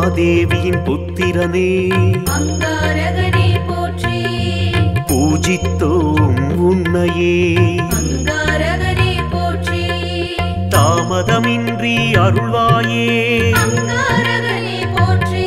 மாதேவியின் புத்திரனே அங்காரகனே போற்றி பூஜித்தோம் உன்னையே அங்காரகனே போற்றி தாமதமின்றி அருள்வாயே அங்காரகனே போற்றி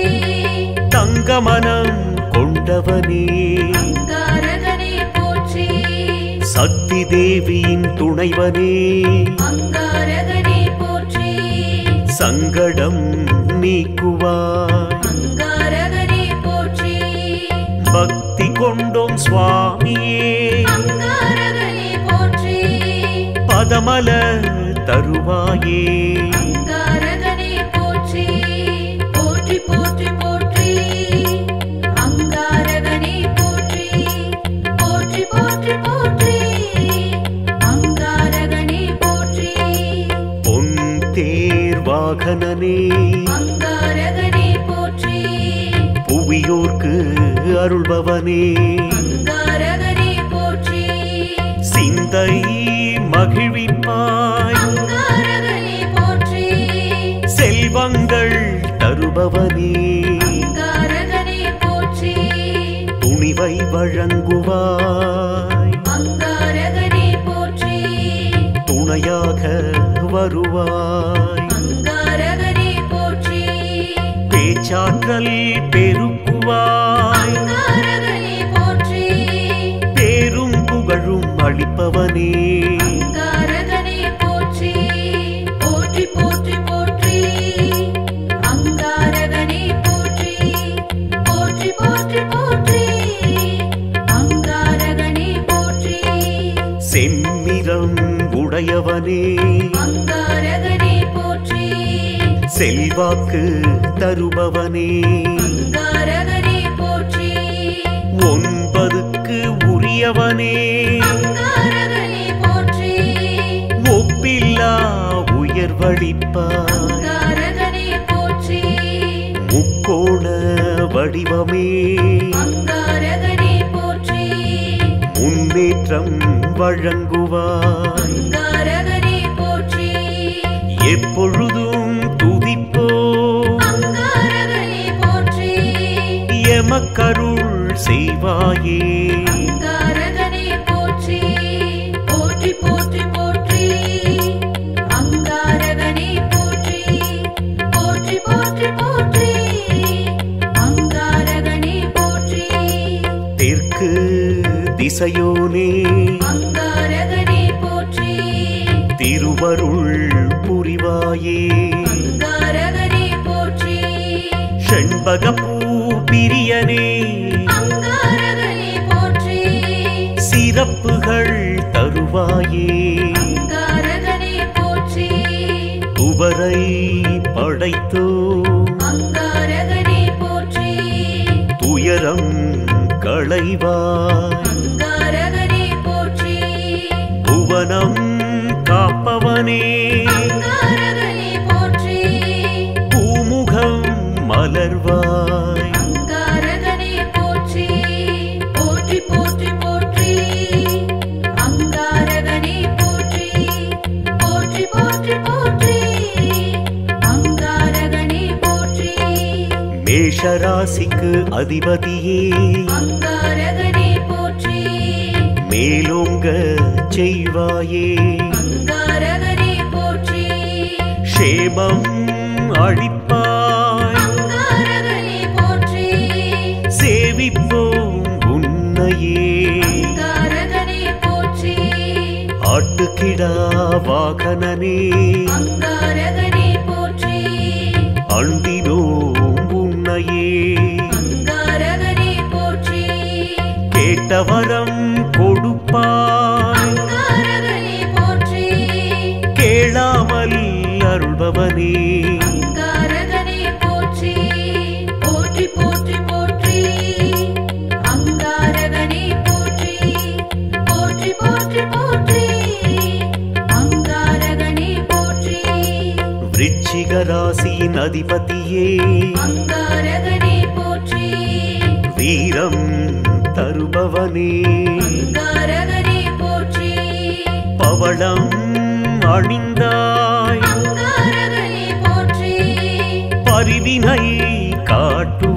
தங்கமனம் கொண்டவனே அங்காரகனே போற்றி சக்தி தேவியின் துணைவனே அங்காரகனே போற்றி சங்கடம் நீக்குவாய் அங்காரகனே போற்றி பக்தி கொண்டோம் சுவாமியே அங்காரகனே போற்றி பதமல தருவாயே அங்காரகனே போற்றி போற்றி போற்றி போற்றி அங்காரகனே போற்றி போற்றி போற்றி போற்றி அங்காரகனே போற்றி பொன் தேர் வாகனனே அங்காரகனே போற்றி புவியோர்க்கு அருள்பவனே அங்காரகனே போற்றி சிந்தை மகிழ்விப்பாய் அங்காரகனே போற்றி செல்வங்கள் தருபவனே அங்காரகனே போற்றி துணிவை வழங்குவாய் அங்காரகனே போற்றி துணையாக வருவாய் அங்காரகனே போற்றி பேச்சாற்றல் பெருக்குவாய் அங்காரகனே போற்றி பேரும் புகழும் அளிப்பவனே அங்காரகனே போற்றி போற்றி போற்றி போற்றி அங்காரகனே போற்றி போற்றி போற்றி போற்றி அங்காரகனே போற்றி செம்மிரம் உடையவனே அங்காரகனே போற்றி செல்வாக்கு தருபவனே அங்காரகனே போற்றி ஒன்பதுக்கு உரியவனே அங்காரகனே போற்றி ஒப்பில்லா உயர்வழிப்பாய் அங்காரகனே போற்றி முக்கோண வடிவமே அங்காரகனே போற்றி முன்னேற்றம் வழங்குவாய் அங்காரகனே போற்றி எப்பொழுதும் துதிப்போ அங்காரகனே போற்றி எமக்கருள் செய்வாயே அங்காரகனே போற்றி போற்றி போற்றி போற்றி அங்காரகனே போற்றி போற்றி போற்றி போற்றி அங்காரகனே போற்றி தெற்கு திசையோனே அங்காரகனே போற்றி திருவருள் புரிவாயே அங்காரகனே போற்றி செண்பகப்பூ பிரியனே அங்காரகனே போற்றி சிறப்புகள் தருவாயே அங்காரகனே போற்றி துவரை படைத்தோ அங்காரகனே போற்றி துயரம் களைவாய் அங்காரகனே போற்றி புவனம் காப்பவனே அங்காரகனே போற்றி பூமுகம் மலர்வாய் அங்காரகனே போற்றி போற்றி போற்றி போற்றி அங்காரகனே போற்றி போற்றி போற்றி போற்றி அங்காரகனே போற்றி மேஷராசிக்கு அதிபதியே அங்காரகனே போற்றி மேலோங்க செய்வாயே அங்காரகனே போற்றி க்ஷேமம் அழிப்பாய் அங்காரகனே போற்றி சேவிப்போம் உன்னையே அங்காரகனே போற்றி ஆட்டுக்கிடா வாகனனே அங்காரகனே போற்றி அண்டினோம் உன்னையே அங்காரகனே போற்றி கேட்டவரம் கொடுப்பாய் அங்காரகனே போற்றி கேளாமல் அருள்பவனே அங்காரகனே போற்றி போற்றி போற்றி போற்றி அங்காரகனே போற்றி போற்றி போற்றி போற்றி அங்காரகனே போற்றி விருச்சிக ராசியின் அதிபதியே அங்காரகனே போற்றி வீரம் தருபவனே அங்காரகனே போற்றி பவளம் அணிந்தாய் அங்காரகனே போற்றி பரிவினை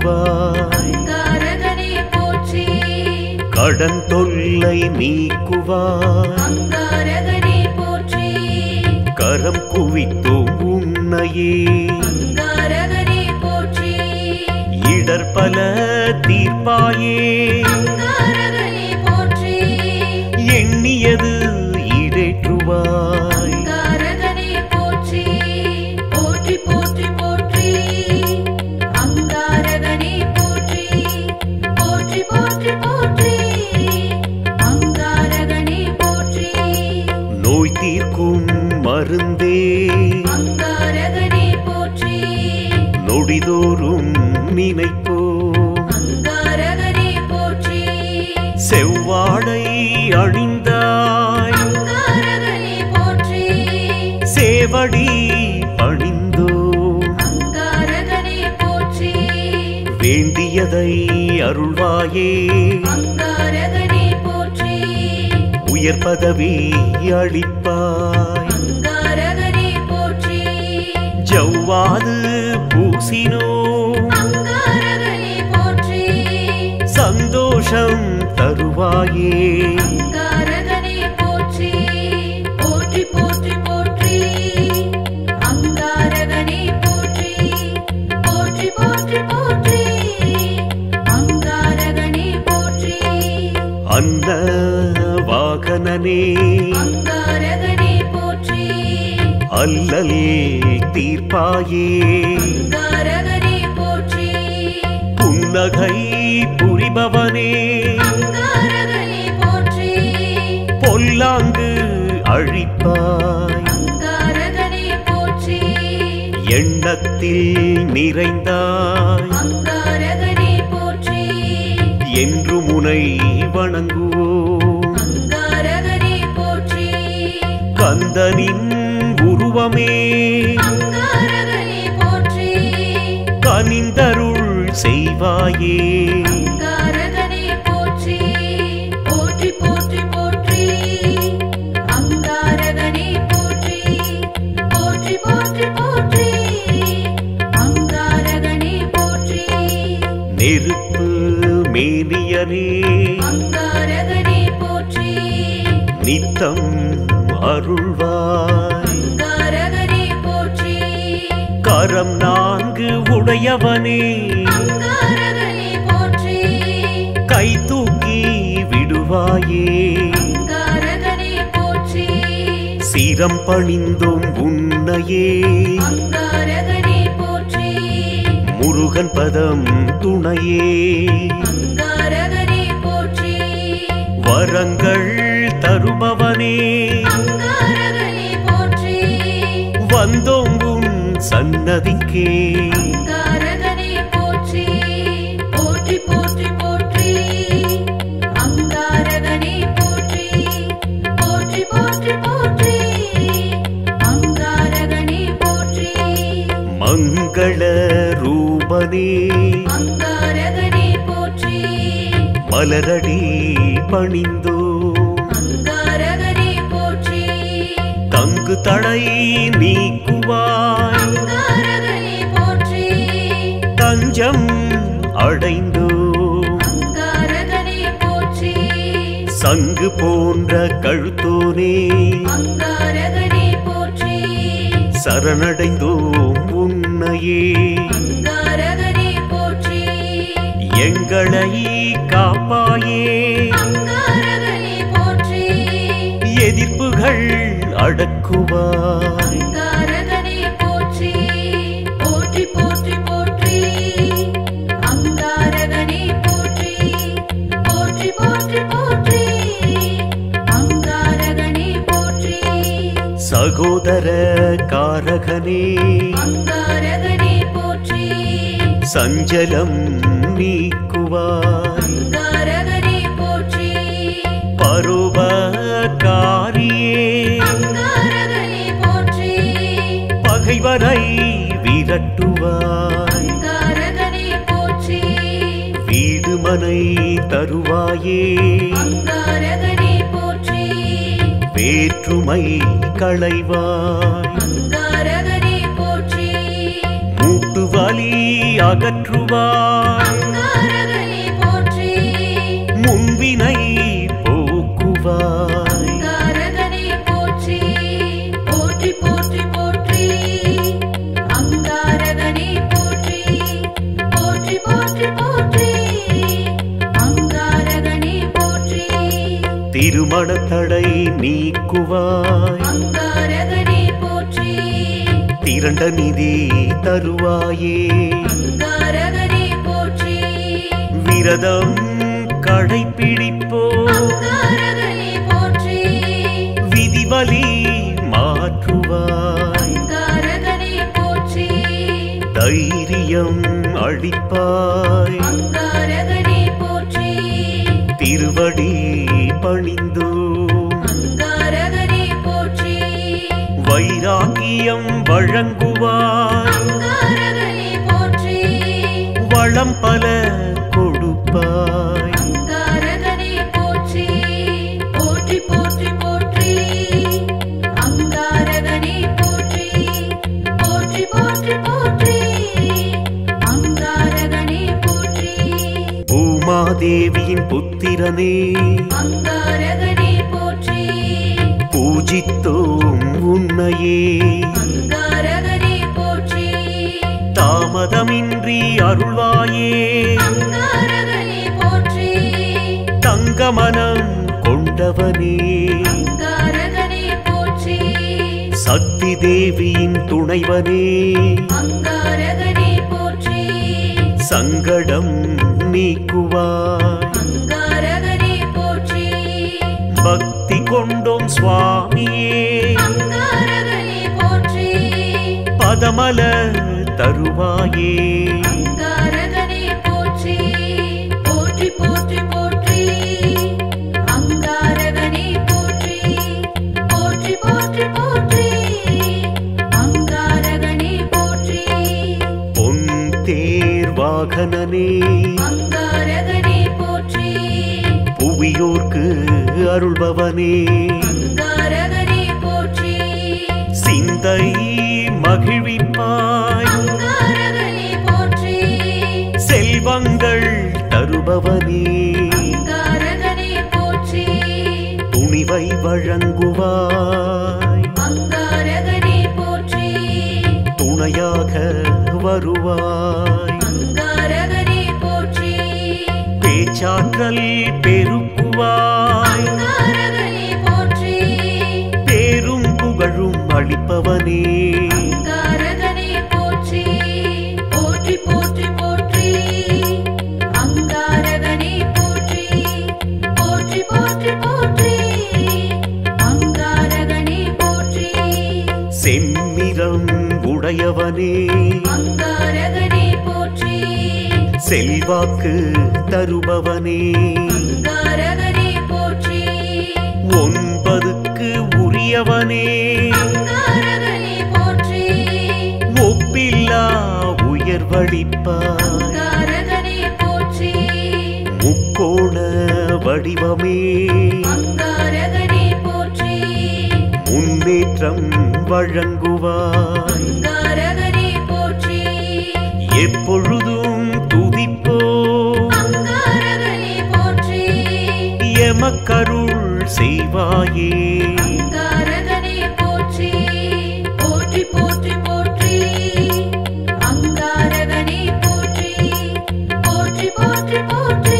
தருவாய் அங்காரகனே போற்றி கடன் தொல்லை நீக்குவாய் அங்காரகனே போற்றி கரம் குவித்தோம் உன்னையே அங்காரகனே போற்றி இடர் பல தீர்ப்பாயே அங்காரகனே போற்றி எண்ணியது ஈடேற்றுவாய் அங்காரகனே போற்றி போற்றி போற்றி போற்றி அங்காரகனே போற்றி போற்றி போற்றி போற்றி அங்காரகனே போற்றி நோய் தீர்க்கும் மருந்தே அங்காரகனே போற்றி நொடிதோறும் நினைப்போ அங்காரகனே போற்றி செவ்வாடை அணிந்தாய் அங்காரகனே போற்றி சேவடி பணிந்தோ அங்காரகனே போற்றி வேண்டியதை அருள்வாயே அங்காரகனே போற்றி உயர் பதவி அளிப்பாய் அங்காரகனே போற்றி ஜவ்வாது பூசினோ அங்காரகனே போற்றி சந்தோஷம் தருவாயே அங்காரகனே போற்றி போற்றி போற்றி போற்றி அங்காரகனே போற்றி போற்றி போற்றி போற்றி அங்காரகனே போற்றி அன்ன வாகனனே அங்காரகனே போற்றி அல்லல் தீர்ப்பாயே அங்காரகனே போற்றி புன்னகை புரிபவனே அங்காரகனே போற்றி பொல்லாங்கு அழிப்பாய் அங்காரகனே போற்றி எண்ணத்தில் நிறைந்தாய் அங்காரகனே போற்றி என்று முனை வணங்குவோம் அங்காரகனே போற்றி கந்தனின் உருவமே அங்காரகனே போற்றி கனிந்தருள் செய்வாயே அங்காரகனே போற்றி போற்றி போற்றி போற்றி அங்காரகனே போற்றி போற்றி போற்றி போற்றி அங்காரகனே போற்றி நெருப்பு மேனியனே அங்காரகனே போற்றி நித்தம் அருள்வாய் அங்காரகனே போற்றி கரம் நான்கு உடையவனே அங்காரகனே போற்றி கை தூக்கி விடுவாயே அங்காரகனே போற்றி சிரம் பணிந்தோம் உன்னையே அங்காரகனே போற்றி முருகன் பதம் துணையே அங்காரகனே போற்றி வரங்கள் தருபவனே அங்காரகனே போற்றி வந்தோம் உன் சன்னதிக்கே அங்காரகனே போற்றி போற்றி போற்றி போற்றி அங்காரகனே போற்றி போற்றி போற்றி போற்றி அங்காரகனே போற்றி மங்கள ரூபனே அங்காரகனே போற்றி மலரடி பணிந்தோ அங்காரகனே போற்றி தங்கு தடை நீக்குவாய் அங்காரகனே போற்றி தஞ்சம் அடைந்தோ அங்காரகனே போற்றி சங்கு போன்ற கழுத்தோனே அங்காரகனே போற்றி சரணடைந்தோம் உன்னையே அங்காரகனே போற்றி எங்களை காப்பாயே அங்காரகனே போற்றி எதிர்ப்புகள் அடக்குவாய் அங்காரகனே போற்றி போற்றி போற்றி போற்றி அங்காரகனே போற்றி போற்றி போற்றி போற்றி அங்காரகனே போற்றி சகோதர காரகனே அங்காரகனே போற்றி சஞ்சலம் நீக்குவாய் அங்காரகனே போற்றி பருவகாரியே அங்காரகனே போற்றி பகைவரை விரட்டுவாய் அங்காரகனே போற்றி வீடுமனை தருவாயே அங்காரகனே போற்றி வேற்றுமை களைவாய் அங்காரகனே போற்றி மூட்டு வலி அகற்றுவாய் தருவாய் அங்காரகனே போற்றி முன்வினை போக்குவாய் அங்காரகனே போற்றி போற்றி போற்றி போற்றி அங்காரகனே போற்றி போற்றி போற்றி போற்றி அங்காரகனே போற்றி திருமண தடை நீக்குவாய் அங்காரகனே போற்றி திரண்ட நிதி தருவாயே அங்காரகனே போற்றி விரதம் கடைப்பிடிப்போ அங்காரகனே போற்றி விதிவலி மாற்றுவாய் அங்காரகனே போற்றி தைரியம் அளிப்பாய் அங்காரகனே போற்றி திருவடி பணிந்தோ அங்காரகனே போற்றி வைராக்கியம் வழங்குவாய் அங்காரகனே போற்றி வளம் பல கொடுப்பாய் அங்காரகனே போற்றி போற்றி போற்றி போற்றி அங்காரகனே போற்றி போற்றி போற்றி போற்றி அங்காரகனே போற்றி பூமாதேவியின் புத்திரனே அங்காரகனே போற்றி பூஜித்தோம் உன்னையே அங்காரகனே போற்றி தாமதமின்றி அருள்வாயே அங்காரகனே போற்றி தங்கமனம் கொண்டவனே அங்காரகனே போற்றி சக்தி தேவியின் துணைவனே அங்காரகனே போற்றி சங்கடம் நீக்குவாய் அங்காரகனே போற்றி பக்தி கொண்டோம் சுவாமியே அங்காரகனே போற்றி பதமல தருவாயே அங்காரகனே போற்றி போற்றி போற்றி போற்றி அங்காரகனே போற்றி போற்றி போற்றி போற்றி அங்காரகனே போற்றி பொன் தேர் வாகனனே அங்காரகனே போற்றி புவியோர்க்கு அருள்பவனே அங்காரகனே போற்றி சிந்தை மகிழ்விப்பாய் அங்காரகனே போற்றி செல்வங்கள் தருபவனே அங்காரகனே போற்றி துணிவை வழங்குவாய் அங்காரகனே போற்றி துணையாக வருவாய் அங்காரகனே போற்றி பேச்சாற்றல் பெருக்குவாய் அங்காரகனே போற்றி பேரும் புகழும் அளிப்பவனே அங்காரகனே போற்றி போற்றி போற்றி போற்றி அங்காரகனே போற்றி போற்றி போற்றி போற்றி அங்காரகனே போற்றி செம்மிரம் உடையவனே அங்காரகனே போற்றி செல்வாக்கு தருபவனே அங்காரகனே போற்றி ஒன்பதுக்கு உரியவனே அங்காரகனே போற்றி ஒப்பில்லா உயர்வழிப்பாய் அங்காரகனே போற்றி முக்கோண வடிவமே அங்காரகனே போற்றி முன்னேற்றம் வழங்குவாய் அங்காரகனே போற்றி எப்பொழுதும் துதிப்போ அங்காரகனே போற்றி எமக்கருள் செய்வாயே அங்காரகனே போற்றி போற்றி போற்றி போற்றி அங்காரகனே போற்றி போற்றி போற்றி போற்றி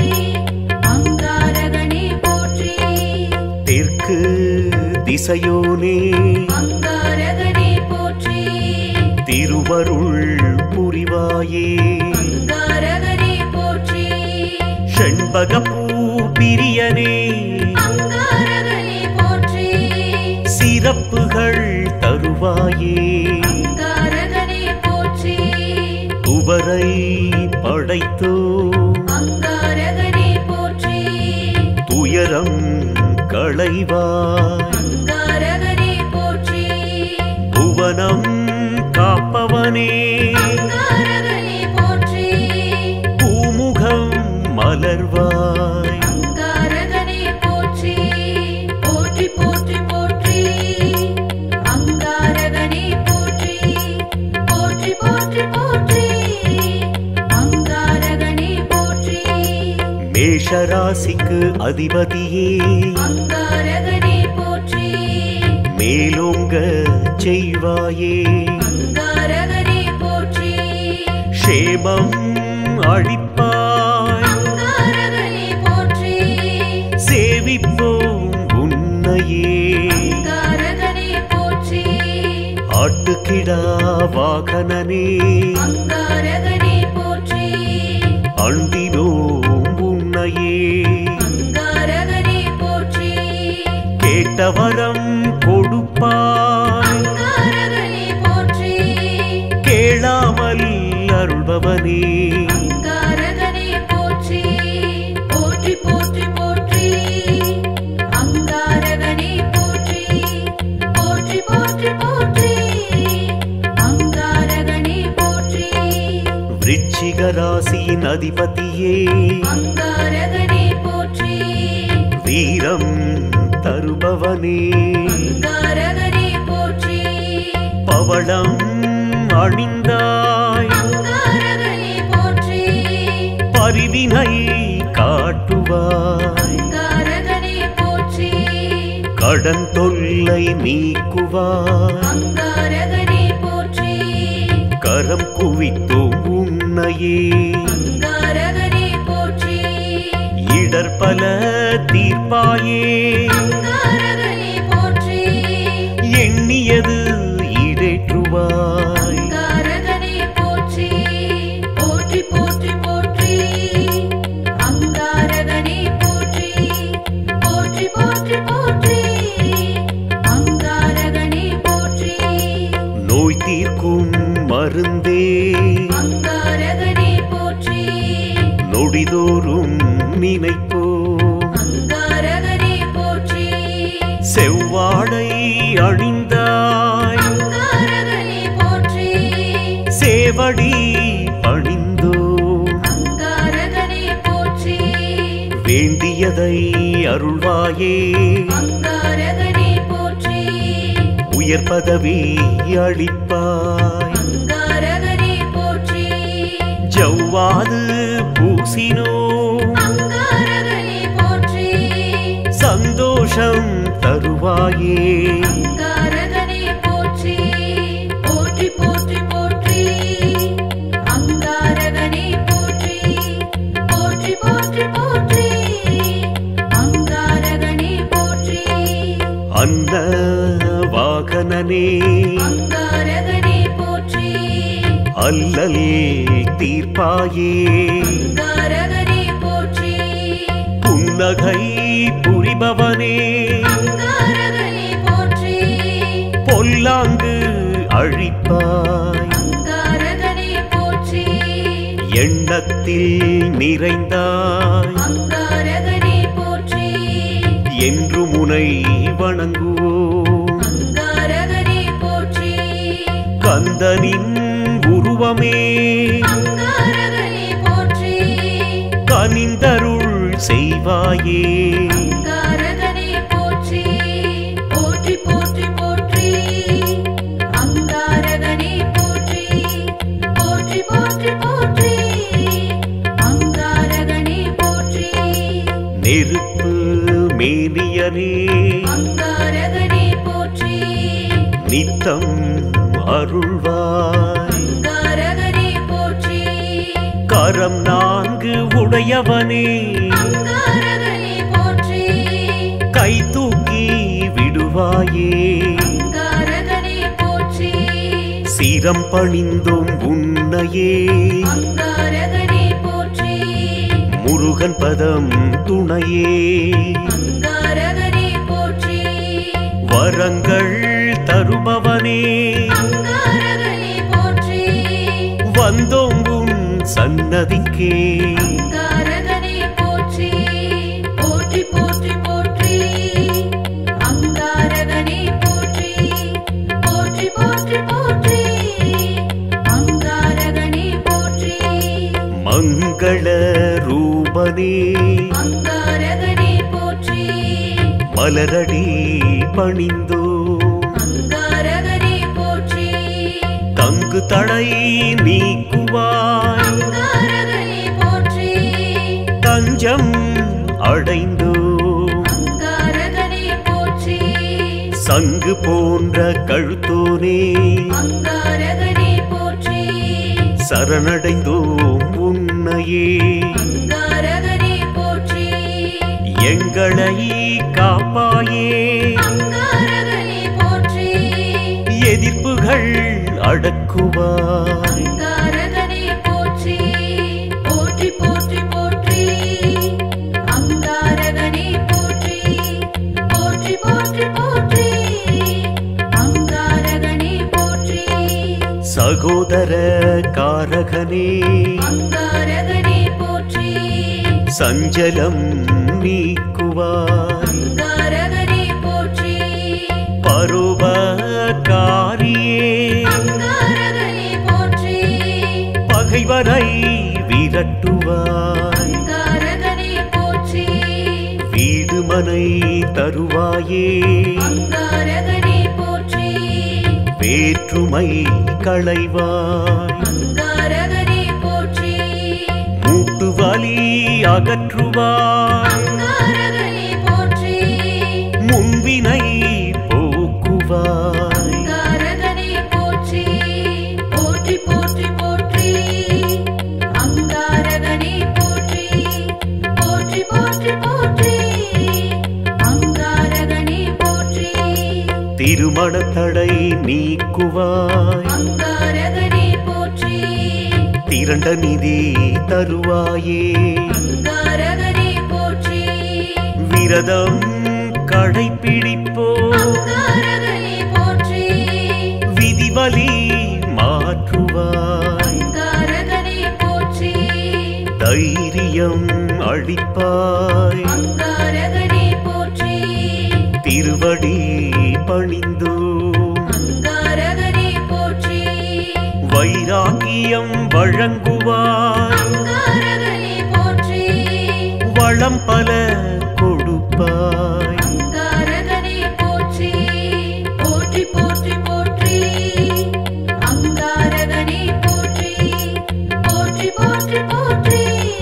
அங்காரகனே போற்றி தெற்கு திசையோனே அங்காரகனே போற்றி திருவருள் புரிவாயே அங்காரகனே போற்றி செண்பகப்பூ பிரியனே அங்காரகனே போற்றி சிறப்புகள் தருவாயே அங்காரகனே போற்றி துவரை படைத்தோ அங்காரகனே போற்றி துயரம் களைவாய் அங்காரகனே போற்றி புவனம் காப்பவனே அங்காரகனே போற்றி பூமுகம் மலர்வாய் அங்காரகனே போற்றி போற்றி போற்றி போற்றி அங்காரகனே போற்றி போற்றி போற்றி போற்றி மேஷராசிக்கு அதிபதியே அங்காரகனே போற்றி மேலோங்க செய்வாயே அங்காரகனே போற்றி க்ஷேமம் அழிப்பாய் அங்காரகனே போற்றி சேவிப்போம் உன்னையே அங்காரகனே போற்றி ஆட்டுக்கிடா வாகனனே அங்காரகனே போற்றி அண்டினோம் உன்னையே அங்காரகனே போற்றி கேட்டவரம் கொடுப்பாய் அங்காரகனே போற்றி கேளாமல் அருள்பவனே அங்காரகனே போற்றி போற்றி போற்றி போற்றி அங்காரகனே போற்றி போற்றி போற்றி போற்றி அங்காரகனே போற்றி விருச்சிக ராசியின் அதிபதியே அங்காரகனே போற்றி வீரம் தருபவனே அங்காரகனே போற்றி பவளம் அணிந்தாய் அங்காரகனே போற்றி பரிவினை காட்டுவாய் அங்காரகனே போற்றி கடன் தொல்லை நீக்குவாய் அங்காரகனே போற்றி கரம் குவித்தோம் உன்னையே அங்காரகனே போற்றி இடர்பல தீர்ப்பாயே அங்காரகனே போற்றி எண்ணியது ஈடேற்றுவாய் அங்காரகனே போற்றி போற்றி போற்றி போற்றி அங்காரகனே போற்றி போற்றி போற்றி போற்றி அங்காரகனே போற்றி நோய் தீர்க்கும் மருந்தே அங்காரகனே போற்றி நொடிதோறும் நினைப்போம் அங்காரகனே போற்றி செவ்வாடை அணிந்தாய் அங்காரகனே போற்றி சேவடி பணிந்தோம் அங்காரகனே போற்றி வேண்டியதை அருள்வாயே அங்காரகனே போற்றி உயர் பதவி அளிப்பாய் அங்காரகனே போற்றி ஜவ்வாது பூசினோ அங்காரகனே போற்றி சந்தோஷம் தருவாயே அங்காரகனே போற்றி போற்றி போற்றி போற்றி அங்காரகனே போற்றி போற்றி போற்றி போற்றி அங்காரகனே போற்றி அன்ன வாகனனே அங்காரகனே போற்றி அல்லல் தீர்ப்பாயே அங்காரகனே போற்றி புன்னகை புரிபவனே அங்காரகனே போற்றி பொல்லாங்கு அழிப்பாய் அங்காரகனே போற்றி எண்ணத்தில் நிறைந்தாய் அங்காரகனே போற்றி என்று முனை வணங்குவோம் அங்காரகனே போற்றி கந்தனின் உருவமே அங்காரகனே போற்றி கனிந்தருள் செய்வாயே அங்காரகனே போற்றி போற்றி போற்றி போற்றி அங்காரகனே போற்றி போற்றி போற்றி போற்றி அங்காரகனே போற்றி நெருப்பு மேனியனே அங்காரகனே போற்றி நித்தம் அருள்வாய் அங்காரகனே போற்றி கரம் நான்கு உடையவனே அங்காரகனே போற்றி கை தூக்கி விடுவாயே அங்காரகனே போற்றி சிரம் பணிந்தோம் உன்னையே அங்காரகனே போற்றி முருகன் பதம் துணையே அங்காரகனே போற்றி வரங்கள் தருபவனே அங்காரகனே போற்றி வந்தோம் உன் சன்னதிக்கே அங்காரகனே போற்றி போற்றி போற்றி போற்றி அங்காரகனே போற்றி போற்றி போற்றி போற்றி அங்காரகனே போற்றி மங்கள ரூபனே அங்காரகனே போற்றி மலரடி பணிந்தோ அங்காரகனே போற்றி தங்கு தடை நீக்குவாய் அங்காரகனே போற்றி தஞ்சம் சங்கு போன்ற கழுத்தோனே அங்காரகனே போற்றி சரணடைந்தோம் உன்னையே அங்காரகனே போற்றி எங்களை காப்பாயே அங்காரகனே போற்றி எதிர்ப்புகள் அடக்குவாய் அங்காரகனே போற்றி போற்றி போற்றி போற்றி அங்காரகனே போற்றி போற்றி போற்றி போற்றி அங்காரகனே போற்றி சகோதர காரகனே அங்காரகனே போற்றி சஞ்சலம் நீக்குவாய் அங்காரகனே போற்றி பருவகாரியே அங்காரகனே போற்றி பகைவரை விரட்டுவாய் அங்காரகனே போற்றி வீடுமனை தருவாயே அங்காரகனே போற்றி வேற்றுமை களைவாய் அங்காரகனே போற்றி மூட்டு வலி அகற்றுவாய் அங்காரகனே போற்றி முன்வினை போக்குவாய் அங்காரகனே போற்றி போற்றி போற்றி போற்றி அங்காரகனே போற்றி போற்றி போற்றி போற்றி அங்காரகனே போற்றி திருமண தடை நீக்குவாய் அங்காரகனே போற்றி திரண்ட நிதி தருவாயே அங்காரகனே போற்றி விரதம் கடைப்பிடிப்போ அங்காரகனே போற்றி விதிவலி மாற்றுவாய் அங்காரகனே போற்றி தைரியம் அளிப்பாய் அங்காரகனே போற்றி திருவடி பணிந்தோ அங்காரகனே போற்றி வைராகியம் வழங்குவாய் அங்காரகனே போற்றி வளம் பல கொடுப்பாய் அங்காரகனே போற்றி போற்றி போற்றி போற்றி அங்காரகனே போற்றி போற்றி போற்றி போற்றி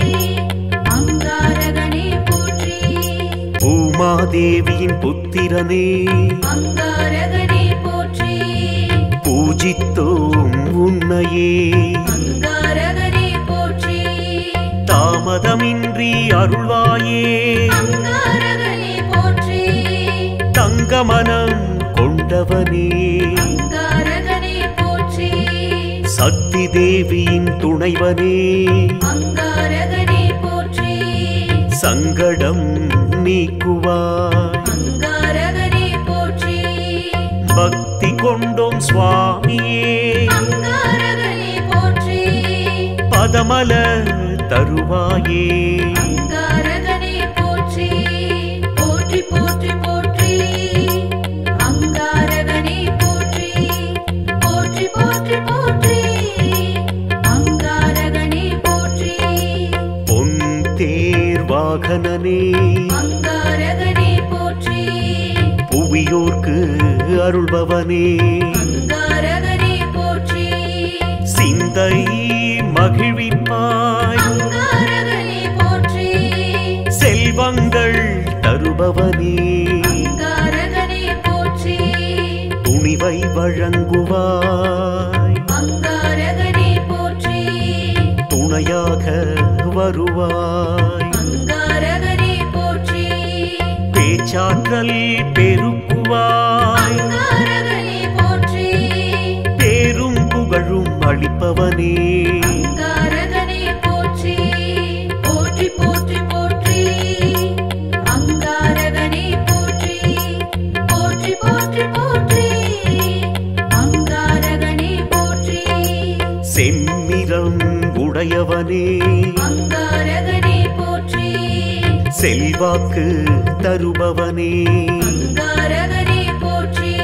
அங்காரகனே போற்றி பூமாதேவியின் புத்திரனே அங்காரகனே போற்றி பூஜித்தோம் உன்னையே அங்காரகனே போற்றி தாமதமின்றி அருள்வாயே அங்காரகனே போற்றி தங்கமனம் கொண்டவனே அங்காரகனே போற்றி சக்தி தேவியின் துணைவனே அங்காரகனே போற்றி சங்கடம் நீக்குவாய் அங்காரகனே போற்றி பக்தி கொண்டோம் சுவாமியே அங்காரகனே போற்றி பதமல தருவாயே அங்காரகனே போற்றி போற்றி போற்றி போற்றி அங்காரகனே போற்றி போற்றி போற்றி போற்றி அங்காரகனே போற்றி பொன் தேர்வாகனனே அங்காரகனே போற்றி புவியோர்க்கு அருள்பவனே அங்காரகனே போற்றி சிந்தை மகிழ்விப்பாய் அங்காரகனே போற்றி செல்வங்கள் தருபவனே அங்காரகனே போற்றி துணிவை வழங்குவாய் அங்காரகனே போற்றி துணையாக வருவாய் அங்காரகனே போற்றி பேச்சாற்றல் பெருக்குவாய் அங்காரகனே போற்றி பேரும் புகழும் அளிப்பவனே அங்காரகனே போற்றி போற்றி போற்றி போற்றி அங்காரகனே போற்றி போற்றி போற்றி போற்றி அங்காரகனே போற்றி செம்மிரம் உடையவனே அங்காரகனே போற்றி செல்வாக்கு தருபவனே அங்காரகனே போற்றி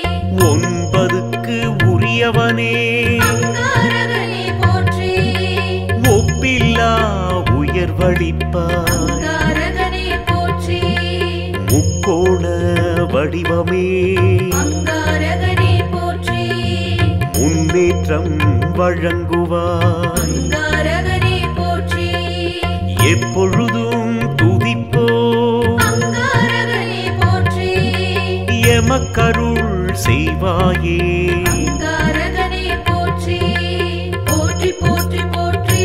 ஒன்பதுக்கு உரியவனே அங்காரகனே போற்றி ஒப்பில்லா உயர்வழிப்பாய் அங்காரகனே போற்றி முக்கோண வடிவமே அங்காரகனே போற்றி முன்னேற்றம் வழங்குவாய் அங்காரகனே போற்றி எப்பொழுதும் துதிப்போ அங்காரகனே போற்றி எமக்கருள் செய்வாயே அங்காரகனே போற்றி போற்றி போற்றி போற்றி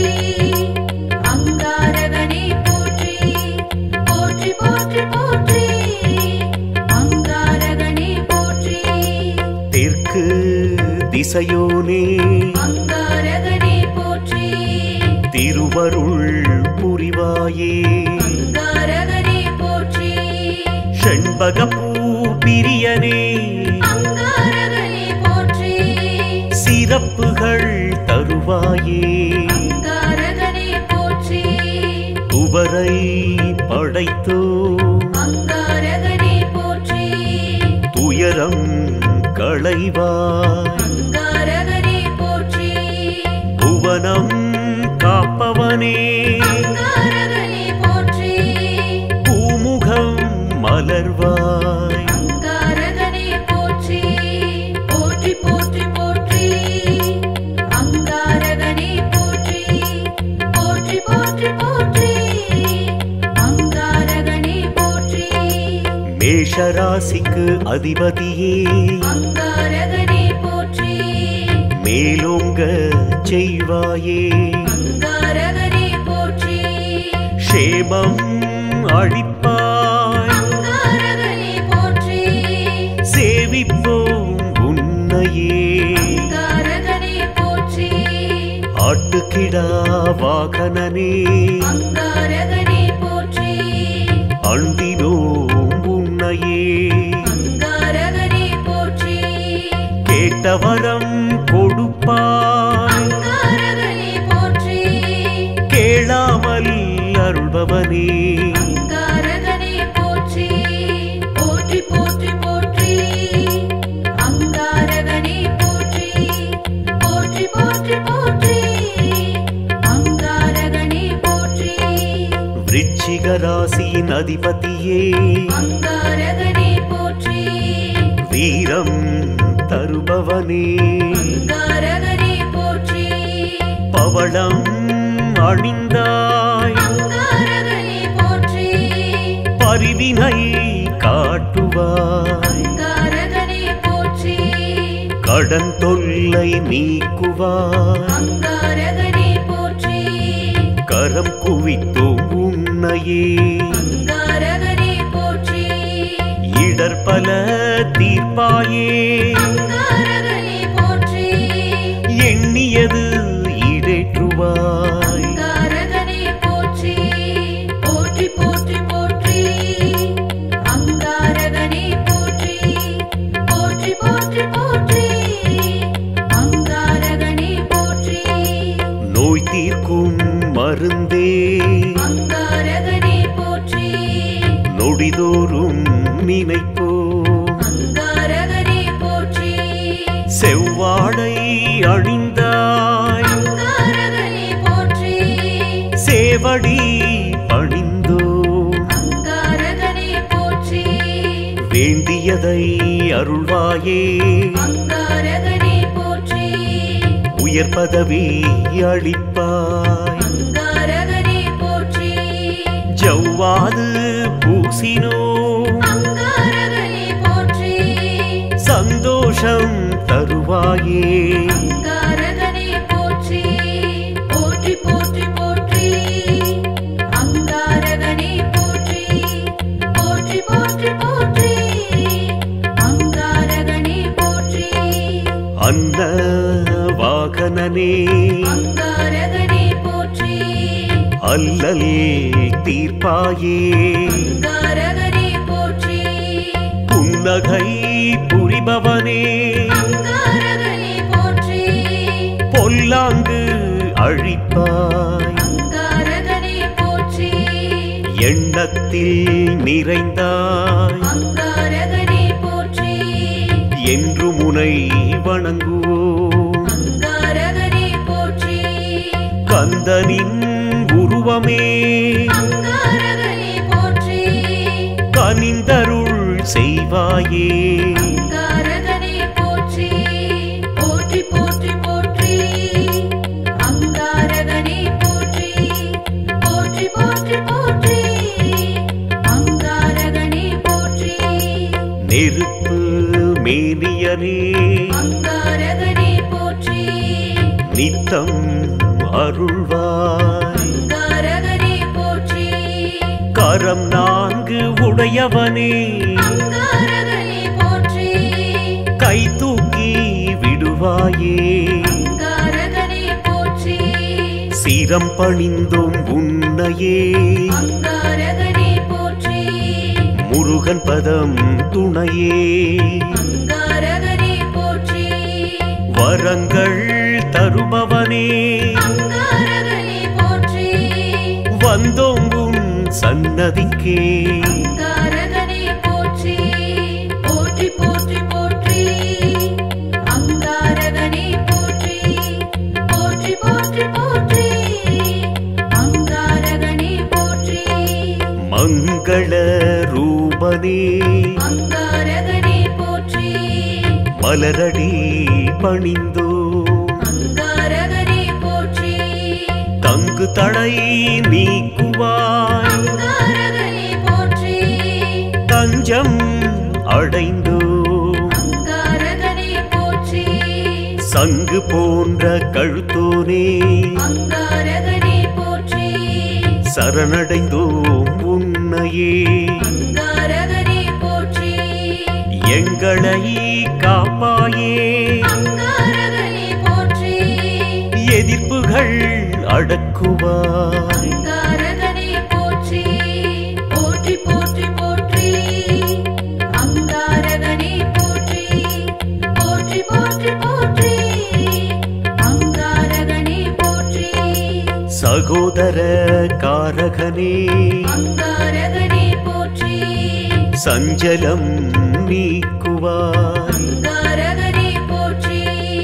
அங்காரகனே போற்றி போற்றி போற்றி போற்றி அங்காரகனே போற்றி தெற்கு திசையோனே அங்காரகனே போற்றி திருவருள் புரிவாயே அங்காரகனே போற்றி செண்பகப்பூ பிரியனே அங்காரகனே போற்றி சிறப்புகள் தருவாயே அங்காரகனே போற்றி துவரை படைத்தோ அங்காரகனே போற்றி துயரம் களைவாய் அங்காரகனே போற்றி புவனம் காப்பவனே அங்காரகனே போற்றி பூமுகம் மலர்வாய் அங்காரகனே போற்றி போற்றி போற்றி போற்றி அங்காரகனே போற்றி போற்றி போற்றி போற்றி அங்காரகனே போற்றி மேஷராசிக்கு அதிபதியே அங்காரகனே போற்றி மேலோங்க செய்வாயே அங்காரகனே போற்றி க்ஷேமம் அழிப்பாய் அங்காரகனே போற்றி சேவிப்போம் உன்னையே அங்காரகனே போற்றி ஆட்டுக்கிடா வாகனனே அங்காரகனே போற்றி அண்டினோம் உன்னையே அங்காரகனே போற்றி கேட்டவரம் கொடுப்பாய் அங்காரகனே போற்றி கேளாமல் அருள்பவனே அங்காரகனே போற்றி போற்றி போற்றி போற்றி அங்காரகனே போற்றி போற்றி போற்றி போற்றி அங்காரகனே போற்றி விருச்சிக ராசியின் அதிபதியே அங்காரகனே போற்றி வீரம் தருபவனே அங்காரகனே போற்றி பவளம் அணிந்தாய் அங்காரகனே போற்றி பரிவினை காட்டுவாய் அங்காரகனே போற்றி கடன் தொல்லை நீக்குவாய் அங்காரகனே போற்றி கரம் குவித்தோம் உன்னையே அங்காரகனே போற்றி இடர் பல தீர்ப்பாயே அங்காரகனே போற்றி எண்ணியது ஈடேற்றுவாய் அங்காரகனே போற்றி போற்றி போற்றி போற்றி அங்காரகனே போற்றி போற்றி போற்றி போற்றி அங்காரகனே போற்றி நோய் தீர்க்கும் மருந்தே அங்காரகனே போற்றி நொடிதோறும் நினைப்போ அங்காரகனே போற்றி செவ்வாடை அணிந்தாய் அங்காரகனே போற்றி சேவடி பணிந்தோ அங்காரகனே போற்றி வேண்டியதை அருள்வாயே அங்காரகனே போற்றி உயர் பதவி அளிப்பாய் அங்காரகனே போற்றி ஜவ்வாது பூசினோ அங்காரகனே போற்றி சந்தோஷம் தருவாயே அங்காரகனே போற்றி போற்றி போற்றி போற்றி அங்காரகனே போற்றி போற்றி போற்றி போற்றி அங்காரகனே போற்றி அன்ன வாகனனே அங்காரகனே போற்றி அல்லல் தீர்ப்பாயே அங்காரகனே போற்றி புன்னகை புரிபவனே அங்காரகனே போற்றி பொல்லாங்கு அழிப்பாய் அங்காரகனே போற்றி எண்ணத்தில் நிறைந்தாய் அங்காரகனே போற்றி என்று முனை வணங்குவோம் அங்காரகனே போற்றி கந்தனின் உருவமே அங்காரகனே போற்றி கனிந்தருள் செய்வாயே அங்காரகனே போற்றி போற்றி போற்றி போற்றி அங்காரகனே போற்றி போற்றி போற்றி போற்றி அங்காரகனே போற்றி நெருப்பு மேனியனே அங்காரகனே போற்றி நித்தம் அருள்வாய் அங்காரகனே போற்றி கரம் நான்கு உடையவனே அங்காரகனே போற்றி கை தூக்கி விடுவாயே அங்காரகனே போற்றி சிரம் பணிந்தோம் உன்னையே அங்காரகனே போற்றி முருகன் பதம் துணையே அங்காரகனே போற்றி வரங்கள் தருபவனே அங்காரகனே போற்றி வந்தோம் உன் சன்னதிக்கே அங்காரகனே போற்றி போற்றி போற்றி போற்றி அங்காரகனே போற்றி போற்றி போற்றி போற்றி அங்காரகனே போற்றி மங்கள ரூபனே அங்காரகனே போற்றி மலரடி பணிந்தோ அங்காரகனே போற்றி தங்கு தடை நீக்குவாய் அங்காரகனே போற்றி தஞ்சம் அடைந்தோ அங்காரகனே போற்றி சங்கு போன்ற கழுத்தோனே அங்காரகனே போற்றி சரணடைந்தோம் உன்னையே அங்காரகனே போற்றி எங்களை காப்பாயே அங்காரகனே போற்றி எதிர்ப்புகள் அடக்குவாய் அங்காரகனே போற்றி போற்றி போற்றி போற்றி அங்காரகனே போற்றி போற்றி போற்றி போற்றி அங்காரகனே போற்றி சகோதர காரகனே அங்காரகனே போற்றி சஞ்சலம் நீக்குவாய் அங்காரகனே போற்றி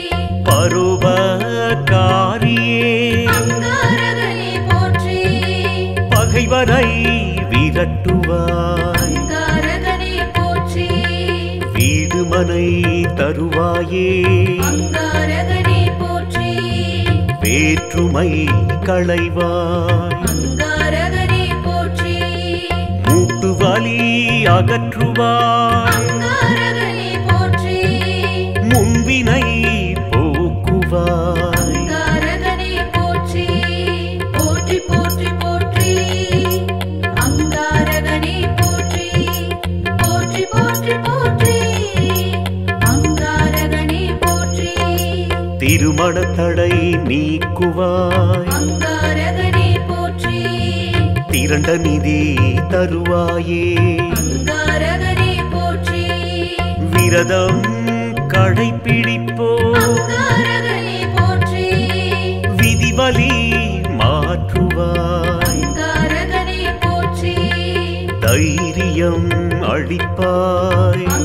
பருவகாரியே அங்காரகனே போற்றி பகைவரை விரட்டுவாய் அங்காரகனே போற்றி வீடு மனை தருவாயே அங்காரகனே போற்றி வேற்றுமை களைவாய் அங்காரகனே போற்றி மூட்டு வலி அகற்றுவாய் அங்காரகனே போற்றி முன்வினை போக்குவாய் அங்காரகனே போற்றி போற்றி போற்றி போற்றி அங்காரகனே போற்றி போற்றி போற்றி போற்றி அங்காரகனே போற்றி திருமண தடை நீக்குவாய் அங்காரகனே போற்றி திரண்ட நிதி தருவாயே அங்காரகனே போற்றி விரதம் கடைப்பிடிப்போ அங்காரகனே போற்றி விதிவலி மாற்றுவாய் அங்காரகனே போற்றி தைரியம் அளிப்பாய்